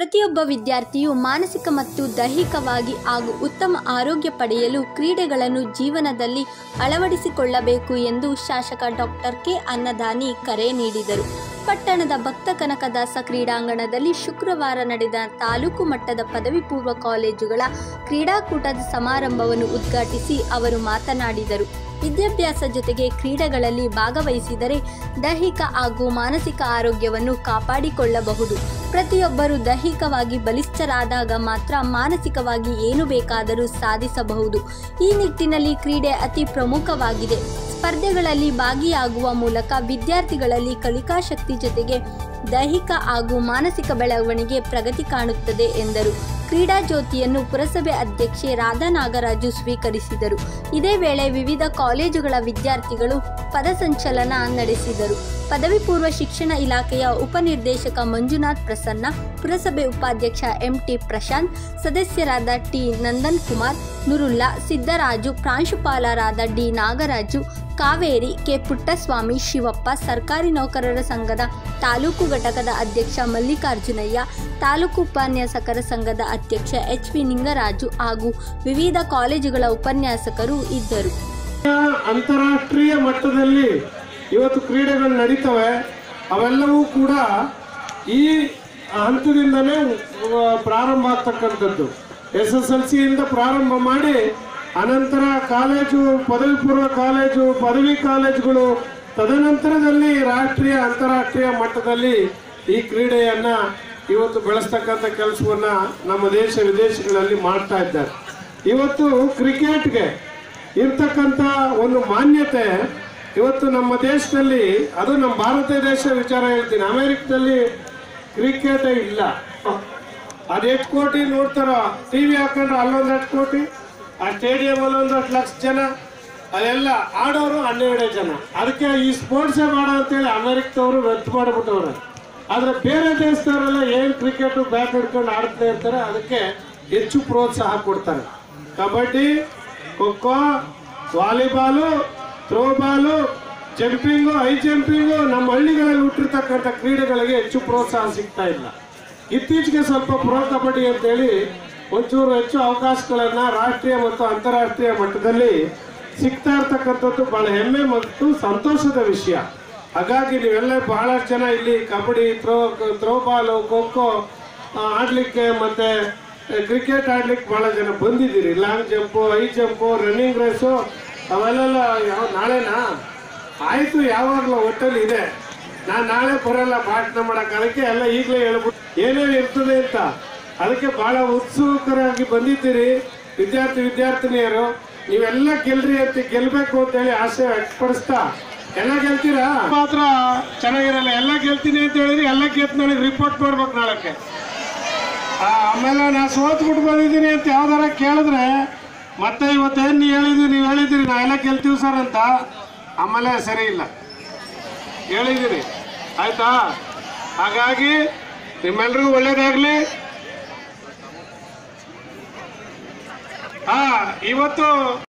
ಪ್ರತಿಯೊಬ್ಬ ವಿದ್ಯಾರ್ಥಿಯು ಮಾನಸಿಕ ಮತ್ತು ದೈಹಿಕವಾಗಿ ಹಾಗೂ ಉತ್ತಮ ಆರೋಗ್ಯ ಪಡೆಯಲು ಕ್ರೀಡೆಗಳನ್ನು ಜೀವನದಲ್ಲಿ ಅಳವಡಿಸಿಕೊಳ್ಳಬೇಕು ಎಂದು ಶಾಸಕ ಡಾಕ್ಟರ್ ಕೆ ಅನ್ನದಾನಿ ಕರೆ ನೀಡಿದರು ಪಟ್ಟಣದ ಭಕ್ತ ಕನಕದಾಸ ಕ್ರೀಡಾಂಗಣದಲ್ಲಿ ಶುಕ್ರವಾರ ನಡೆದ ತಾಲೂಕು ಮಟ್ಟದ ಪದವಿ ಪೂರ್ವ ಕಾಲೇಜುಗಳ ಕ್ರೀಡಾಕೂಟದ ಸಮಾರಂಭವನ್ನು ಉದ್ಘಾಟಿಸಿ ಅವರು ಮಾತನಾಡಿದರು ವಿದ್ಯಾಭ್ಯಾಸ ಜೊತೆಗೆ ಕ್ರೀಡೆಗಳಲ್ಲಿ ಭಾಗವಹಿಸಿದರೆ ದೈಹಿಕ ಹಾಗೂ ಮಾನಸಿಕ ಆರೋಗ್ಯವನ್ನು ಕಾಪಾಡಿಕೊಳ್ಳಬಹುದು ಪ್ರತಿಯೊಬ್ಬರು ದೈಹಿಕವಾಗಿ ಬಲಿಷ್ಠರಾದಾಗ ಮಾತ್ರ ಮಾನಸಿಕವಾಗಿ ಏನು ಬೇಕಾದರೂ ಸಾಧಿಸಬಹುದು ಈ ನಿಟ್ಟಿನಲ್ಲಿ ಕ್ರೀಡೆ ಅತಿ ಪ್ರಮುಖವಾಗಿದೆ ಸ್ಪರ್ಧೆಗಳಲ್ಲಿ ಭಾಗಿಯಾಗುವ ಮೂಲಕ ವಿದ್ಯಾರ್ಥಿಗಳಲ್ಲಿ ಕಲಿಕಾಶಕ್ತಿ ಜೊತೆಗೆ ದೈಹಿಕ ಹಾಗೂ ಮಾನಸಿಕ ಬೆಳವಣಿಗೆ ಪ್ರಗತಿ ಕಾಣುತ್ತದೆ ಎಂದರು ಕ್ರೀಡಾ ಜ್ಯೋತಿಯನ್ನು ಪುರಸಭೆ ಅಧ್ಯಕ್ಷೆ ರಾಧಾ ನಾಗರಾಜು ಸ್ವೀಕರಿಸಿದರು ಇದೇ ವೇಳೆ ವಿವಿಧ ಕಾಲೇಜುಗಳ ವಿದ್ಯಾರ್ಥಿಗಳು ಪದಸಂಚಲನ ನಡೆಸಿದರು ಪದವಿ ಪೂರ್ವ ಶಿಕ್ಷಣ ಇಲಾಖೆಯ ಉಪನಿರ್ದೇಶಕ ಮಂಜುನಾಥ್ ಪ್ರಸನ್ನ ಪುರಸಭೆ ಉಪಾಧ್ಯಕ್ಷ ಎಂಟಿ ಪ್ರಶಾಂತ್ ಸದಸ್ಯರಾದ ಟಿ ನಂದನ್ ಕುಮಾರ್ ನುರುಲ್ಲಾ ಸಿದ್ದರಾಜು ಪ್ರಾಂಶುಪಾಲರಾದ ಡಿ ನಾಗರಾಜು ಕಾವೇರಿ ಕೆ ಪುಟ್ಟಸ್ವಾಮಿ ಶಿವಪ್ಪ ಸರ್ಕಾರಿ ನೌಕರರ ಸಂಘದ ತಾಲೂಕು ಘಟಕದ ಅಧ್ಯಕ್ಷ ಮಲ್ಲಿಕಾರ್ಜುನಯ್ಯ ತಾಲೂಕು ಉಪನ್ಯಾಸಕರ ಸಂಘದ ಅಧ್ಯಕ್ಷ ಎಚ್ ವಿ ನಿಂಗರಾಜು ಹಾಗೂ ವಿವಿಧ ಕಾಲೇಜುಗಳ ಉಪನ್ಯಾಸಕರು ಇದ್ದರು ಅಂತಾರಾಷ್ಟ್ರೀಯ ಮಟ್ಟದಲ್ಲಿ ಇವತ್ತು ಕ್ರೀಡೆಗಳು ನಡೀತವೆ ಅವೆಲ್ಲವೂ ಕೂಡ ಈ ಹಂತದಿಂದನೇ ಆ, ಪ್ರಾರಂಭ ಆಗ್ತಕ್ಕಂಥದ್ದು ಎಸ್ ಎಸ್ ಎಲ್ ಸಿಯಿಂದ ಪ್ರಾರಂಭ ಮಾಡಿ ಅನಂತರ ಕಾಲೇಜು ಪದವಿ ಪೂರ್ವ ಕಾಲೇಜು ಪದವಿ ಕಾಲೇಜುಗಳು ತದನಂತರದಲ್ಲಿ ರಾಷ್ಟ್ರೀಯ ಅಂತಾರಾಷ್ಟ್ರೀಯ ಮಟ್ಟದಲ್ಲಿ ಈ ಕ್ರೀಡೆಯನ್ನ ಇವತ್ತು ಬೆಳೆಸ್ತಕ್ಕಂಥ ಕೆಲಸವನ್ನ ನಮ್ಮ ದೇಶ ವಿದೇಶಗಳಲ್ಲಿ ಮಾಡ್ತಾ ಇದ್ದಾರೆ ಇವತ್ತು ಕ್ರಿಕೆಟ್ಗೆ ಇರ್ತಕ್ಕಂಥ ಒಂದು ಮಾನ್ಯತೆ ಇವತ್ತು ನಮ್ಮ ದೇಶದಲ್ಲಿ ಅದು ನಮ್ಮ ಭಾರತ ದೇಶ ವಿಚಾರ ಹೇಳ್ತೀನಿ ಅಮೆರಿಕದಲ್ಲಿ ಕ್ರಿಕೆಟ್ ಇಲ್ಲ ಅದು ಎಷ್ಟು ಕೋಟಿ ನೋಡ್ತಾರೋ ಟಿ ವಿ ಹಾಕೊಂಡ್ರೆ ಅಲ್ಲೊಂದಷ್ಟು ಕೋಟಿ ಆ ಸ್ಟೇಡಿಯಂ ಅಲ್ಲಿ ಒಂದಷ್ಟು ಲಕ್ಷ ಜನ ಅದೆಲ್ಲ ಆಡೋರು ಹನ್ನೆರಡೇ ಜನ ಅದಕ್ಕೆ ಈ ಸ್ಪೋರ್ಟ್ಸೇ ಮಾಡೋ ಅಂತೇಳಿ ಅಮೆರಿಕದವರು ವ್ಯರ್ಥ ಮಾಡಿಬಿಟ್ಟವ್ರೆ ಆದ್ರೆ ಬೇರೆ ದೇಶದವರೆಲ್ಲ ಏನ್ ಕ್ರಿಕೆಟ್ ಬ್ಯಾಟ್ ಹಿಡ್ಕೊಂಡು ಆಡ್ತಾ ಇರ್ತಾರೆ ಅದಕ್ಕೆ ಹೆಚ್ಚು ಪ್ರೋತ್ಸಾಹ ಕೊಡ್ತಾರೆ kabaddi kho kho volleyball throwball jumping high jumping ನಮ್ಮ ಹಳ್ಳಿಗಳಲ್ಲಿ ಹುಟ್ಟಿರ್ತಕ್ಕಂಥ ಕ್ರೀಡೆಗಳಿಗೆ ಹೆಚ್ಚು ಪ್ರೋತ್ಸಾಹ ಸಿಗ್ತಾ ಇಲ್ಲ ಇತ್ತೀಚೆಗೆ ಸ್ವಲ್ಪ ಪ್ರೋ ಕಬಡ್ಡಿ ಅಂತೇಳಿ ಒಂಚೂರು ಹೆಚ್ಚು ಅವಕಾಶಗಳನ್ನ ರಾಷ್ಟ್ರೀಯ ಮತ್ತು ಅಂತಾರಾಷ್ಟ್ರೀಯ ಮಟ್ಟದಲ್ಲಿ ಸಿಗ್ತಾ ಇರ್ತಕ್ಕಂಥದ್ದು ಬಹಳ ಹೆಮ್ಮೆ ಮತ್ತು ಸಂತೋಷದ ವಿಷಯ ಹಾಗಾಗಿ ನೀವೆಲ್ಲ ಬಹಳಷ್ಟು ಜನ ಇಲ್ಲಿ ಕಬಡ್ಡಿ ಥ್ರೋ ಥ್ರೋಬಾಲು ಖೋಖೋ ಆಡ್ಲಿಕ್ಕೆ ಮತ್ತೆ ಕ್ರಿಕೆಟ್ ಆಡ್ಲಿಕ್ಕೆ ಬಹಳ ಜನ ಬಂದಿದ್ದೀರಿ long jump high jump running race ಅವೆಲ್ಲ ಯಾವ ನಾಳೆನಾ ಆಯ್ತು ಯಾವಾಗಲೂ ಒಟ್ಟಲ್ಲಿ ಇದೆ ನಾನು ನಾಳೆ ಬರಲ್ಲ ಭಾಷಣ ಮಾಡಕ್ಕೆ ಅದಕ್ಕೆ ಎಲ್ಲ ಈಗಲೇ ಹೇಳ್ಬಿಟ್ಟು ಏನೇನು ಇರ್ತದೆ ಅಂತ ಅದಕ್ಕೆ ಬಹಳ ಉತ್ಸುಕರಾಗಿ ಬಂದಿದ್ದೀರಿ ವಿದ್ಯಾರ್ಥಿ ವಿದ್ಯಾರ್ಥಿನಿಯರು ನೀವೆಲ್ಲ ಗೆಲ್ರಿ ಅಂತ ಗೆಲ್ಬೇಕು ಅಂತ ಹೇಳಿ ಆಸೆ ವ್ಯಕ್ತಪಡಿಸ್ತಾ ಎಲ್ಲ ಗೆಲ್ತೀರಾ ಮಾತ್ರ ಚೆನ್ನಾಗಿರಲ್ಲ ಎಲ್ಲ ಗೆಲ್ತೀನಿ ಅಂತ ಹೇಳಿದ್ರೆ ಎಲ್ಲ ಗೆದ್ದು ನನಗೆ ರಿಪೋರ್ಟ್ ಮಾಡ್ಬೇಕು ನಾಳಕ್ಕೆ ಆ, ಆಮೇಲೆ ನಾ ಸೋತ್ಬಿಟ್ಟು ಬಂದಿದ್ದೀನಿ ಅಂತ ಯಾವ್ದಾರ ಕೇಳಿದ್ರೆ ಮತ್ತೆ ಇವತ್ತೇನು ನೀವು ಹೇಳಿದ್ರಿ ನೀವು ಹೇಳಿದ್ದೀರಿ ನಾ ಎಲ್ಲ ಗೆಲ್ತೀವಿ ಸರ್ ಅಂತ ಆಮೇಲೆ ಸರಿ ಇಲ್ಲ ಹೇಳಿದ್ದೀರಿ ಆಯ್ತಾ ಹಾಗಾಗಿ ನಿಮ್ಮೆಲ್ರಿಗೂ ಒಳ್ಳೇದಾಗ್ಲಿ ಹಾ ಇವತ್ತು